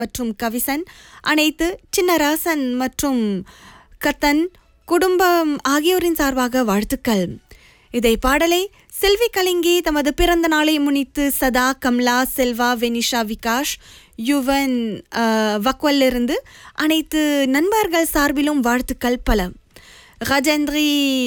மற்றும் கவிசன் அனைத்து சின்னராசன் மற்றும் கத்தன் குடும்பம் ஆகியோரின் சார்பாக வாழ்த்துக்கள் இதை பாடலை செல்வி கலிங்கி தமது பிறந்த நாளை முன்னிட்டு சதா கம்லா செல்வா வெனிஷா விகாஷ் யுவன் அஹ், வக்வல்லிருந்து அனைத்து நண்பர்கள் சார்பிலும் வாழ்த்துக்கள் பல ராஜேந்திரி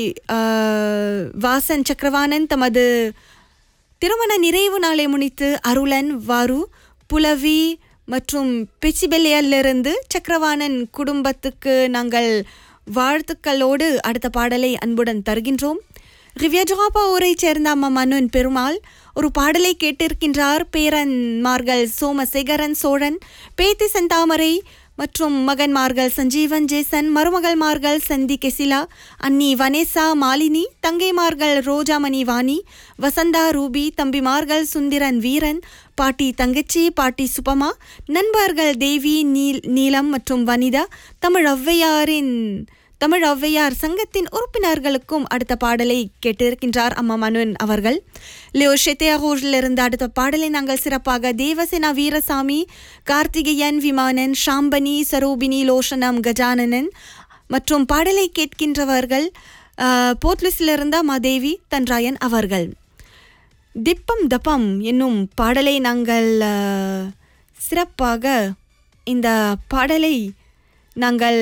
அஹ், வாசன் சக்கரவாணன் தமது திருமண நிறைவு நாளை முன்னிட்டு அருளன் வாரு புலவி மற்றும் பிச்சிபெல்லியிலிருந்து சக்கரவாணன் குடும்பத்துக்கு நாங்கள் வாழ்த்துக்களோடு அடுத்த பாடலை அன்புடன் தருகின்றோம் ரிவ்யஜாபா ஊரைச் சேர்ந்த அம்மா மனுன் பெருமாள் ஒரு பாடலை கேட்டிருக்கின்றார் பேரன்மார்கள் சோமசேகரன் சோழன் பேத்தி செந்தாமரை மற்றும் மகன்மார்கள் சஞ்சீவன் ஜேசன் மருமகள்மார்கள் சந்தி கெசிலா அன்னி வனேசா மாலினி தங்கைமார்கள் ரோஜாமணி வாணி வசந்தா ரூபி தம்பிமார்கள் சுந்திரன் வீரன் பாட்டி தங்கச்சி பாட்டி சுபமா நண்பர்கள் தேவி நீல் நீலம் மற்றும் வனிதா தமிழ் ஔவையாரின் தமிழ் ஔவையார் சங்கத்தின் உறுப்பினர்களுக்கும் அடுத்த பாடலை கேட்டிருக்கின்றார் அம்மா மனுவன் அவர்கள் லியோ ஷெத்தியாகூரிலிருந்து அடுத்த பாடலை நாங்கள் சிறப்பாக தேவசேனா வீரசாமி கார்த்திகேயன் விமானன் ஷாம்பனி சரோபினி லோஷனம் கஜானனன் மற்றும் பாடலை கேட்கின்றவர்கள் ஆஹ், போர்ட்லிஸிலிருந்து மாதேவி தன்ராயன் அவர்கள் திப்பம் தப்பம் என்னும் பாடலை நாங்கள் ஆஹ், சிறப்பாக இந்த பாடலை நாங்கள்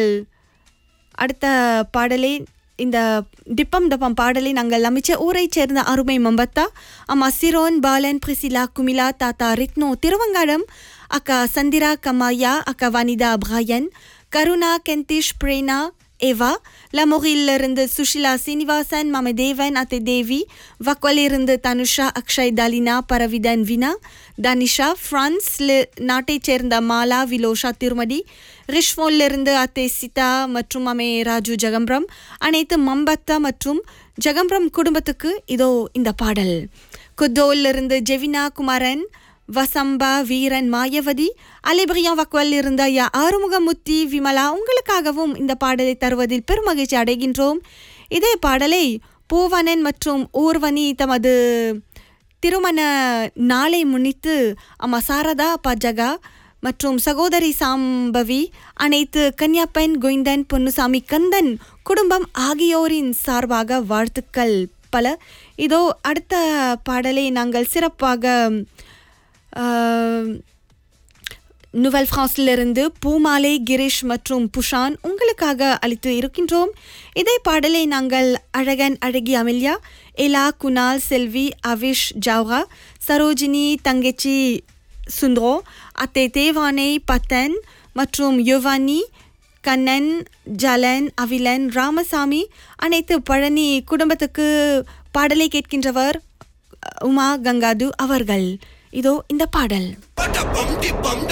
அடுத்த பாடலை இந்த டிப்பம் டப்பம் பாடலை நாங்கள் அமைச்ச ஊரைச் சேர்ந்த அருமை மம்பத்தா அம்மா சிரோன் பாலன் பிரிசிலா குமிலா தாத்தா ரித்னோ திருவங்காடம் அக்கா சந்திரா கமாயா அக்கா வனிதா பிராயன் கருணா கெந்திஷ் பிரேனா ஏவா லமோரியிலிருந்து சுஷிலா சீனிவாசன் மாம தேவன் அத்தை தேவி வக்வலிருந்து தனுஷா அக்ஷய் தாலினா பரவிதன் வினா தனிஷா பிரான்ஸ் நாட்டைச் சேர்ந்த மாலா விலோஷா திருமதி ரிஷ்வோலிருந்து அத்தை சிதா மற்றும் அமே ராஜு ஜெகம்பரம் அனைத்து மம்பத்தா மற்றும் ஜெகம்பரம் குடும்பத்துக்கு இதோ இந்த பாடல் குத்தோலிருந்து ஜெவினா குமாரன் வசம்பா வீரன் மாயவதி அலிபிரியா வக்வல் இருந்த யா ஆறுமுகமுத்தி விமலா உங்களுக்காகவும் இந்த பாடலை தருவதில் பெருமகிழ்ச்சி அடைகின்றோம் இதே பாடலை பூவனன் மற்றும் ஊர்வனி தமது திருமண நாளை முன்னிட்டு அம்மா சாரதா பஜகா மற்றும் சகோதரி சாம்பவி அனைத்து கன்யாப்பன் கோவிந்தன் பொன்னுசாமி கந்தன் குடும்பம் ஆகியோரின் சார்பாக வாழ்த்துக்கள் பல இதோ அடுத்த பாடலை நாங்கள் சிறப்பாக ஆஹ், நுவல் பிரான்ஸிலிருந்து பூமாலை கிரீஷ் மற்றும் புஷான் உங்களுக்காக அளித்து இருக்கின்றோம் இதே பாடலை நாங்கள் அழகன் அழகி அமில்யா எலா குணால் செல்வி அவிஷ் ஜாவ்ரா சரோஜினி தங்கச்சி சுந்தரோ அத்தை தேவானை பத்தன் மற்றும் யுவானி கண்ணன் ஜலன் அவிலன் ராமசாமி அனைத்து பழனி குடும்பத்துக்கு பாடலை கேட்கின்றவர் உமா கங்காது அவர்கள் இதோ இந்த பாடல் பட பம் டி பம்